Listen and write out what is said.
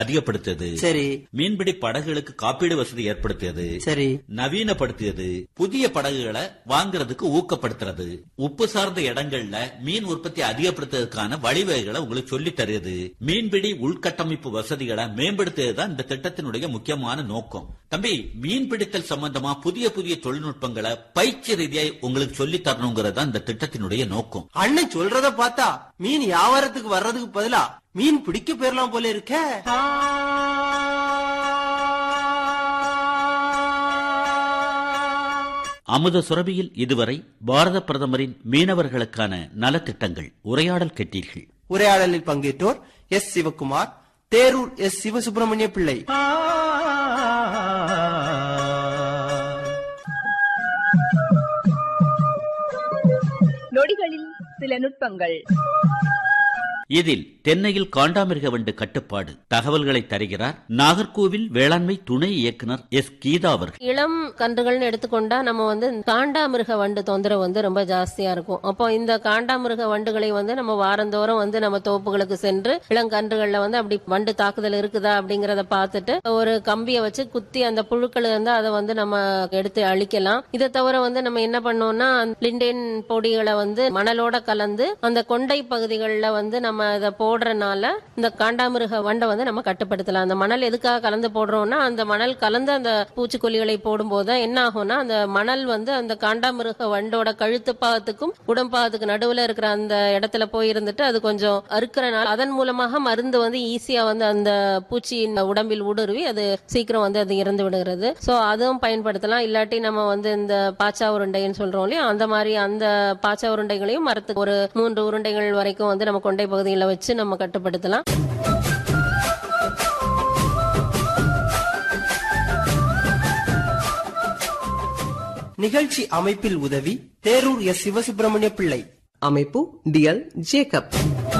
அதிகப்படுத்தியது சரி மீன்பிடி படகுகளுக்கு காப்பீடு வசதி ஏற்படுத்தியது சரி நவீனப்படுத்தியது புதிய படகுகளை வாங்குறதுக்கு ஊக்கப்படுத்துறது உப்பு சார்ந்த இடங்கள்ல மீன் உற்பத்தி அதிகப்படுத்துறதுக்கான வழிவகைகளை உங்களுக்கு சொல்லி தருது மீன்பிடி உள்கட்டமைப்பு வசதிகளை மேம்படுத்துறது தான் இந்த திட்டத்தினுடைய முக்கியமான நோக்கம் தம்பி மீன் பிடித்தல் சம்பந்தமா புதிய புதிய தொழில்நுட்பங்களை பயிற்சி ரீதியா உங்களுக்கு சொல்லி தரணுங்கிறது தான் இந்த திட்டத்தினுடைய நோக்கம் அண்ணன் சொல்றத பார்த்தா மீன் வியாபாரத்துக்கு வர்றதுக்கு பதிலா மீன் பிடிக்க போயிரலாம் போல இருக்க அமுத சுரபியில் இதுவரை பாரத பிரதமரின் மீனவர்களுக்கான நலத்திட்டங்கள் உரையாடல் கேட்டீர்கள் உரையாடலில் பங்கேற்றோர் எஸ் சிவகுமார் தேரூர் எஸ் சிவசுப்பிரமணிய பிள்ளை நொடிகளில் சில நுட்பங்கள் இதில் தென்னையில் காண்டாமிருக வண்டு கட்டுப்பாடு தகவல்களை தருகிறார் நாகர்கோவில் வேளாண்மை துணை இயக்குனர் எஸ் கீதா அவர்கள் இளம் கன்றுகள்னு எடுத்துக்கொண்டா நம்ம வந்து காண்டாமிருக வண்டு தொந்தரவு வந்து ரொம்ப ஜாஸ்தியா இருக்கும் அப்போ இந்த காண்டாமிருக வண்டுகளை வந்து நம்ம வாரந்தோறும் வந்து நம்ம தோப்புகளுக்கு சென்று இளங்கன்றுகள்ல வந்து அப்படி வண்டு தாக்குதல் இருக்குதா அப்படிங்கறத பார்த்துட்டு ஒரு கம்பியை வச்சு குத்தி அந்த புழுக்கள் வந்து அதை வந்து நம்ம எடுத்து அழிக்கலாம் இதை தவிர வந்து நம்ம என்ன பண்ணோம்னா லிண்டேன் பொடிகளை வந்து மணலோட கலந்து அந்த கொண்டை பகுதிகளில் வந்து நம்ம இதை போடுறனால இந்த காண்டாமிருக வண்டை வந்து நம்ம கட்டுப்படுத்தலாம் அந்த மணல் எதுக்காக கலந்து போடுறோம்னா அந்த மணல் கலந்து அந்த பூச்சிக்கொல்லிகளை போடும்போது என்ன ஆகும்னா அந்த மணல் வந்து அந்த காண்டாமிருக வண்டோட கழுத்து பாகத்துக்கும் உடம்பாகத்துக்கு நடுவுல இருக்கிற அந்த இடத்துல போய் இருந்துட்டு அது கொஞ்சம் அறுக்கிறனால அதன் மூலமாக மருந்து வந்து ஈஸியா வந்து அந்த பூச்சியின் உடம்பில் ஊடுருவி அது சீக்கிரம் வந்து அது இறந்து விடுகிறது சோ அதுவும் பயன்படுத்தலாம் இல்லாட்டி நம்ம வந்து இந்த பாச்சா உருண்டைன்னு சொல்றோம் இல்லையா அந்த மாதிரி அந்த பாச்சா உருண்டைகளையும் மரத்துக்கு ஒரு மூன்று உருண்டைகள் வரைக்கும் வந்து நம்ம கொண்டை பகுதியில் வச்சு நம்ம கட்டுப்படுத்தலாம் நிகழ்ச்சி அமைப்பில் உதவி தேரூர் எஸ் சிவசுப்பிரமணிய பிள்ளை அமைப்பு டிஎல் ஜேக்கப்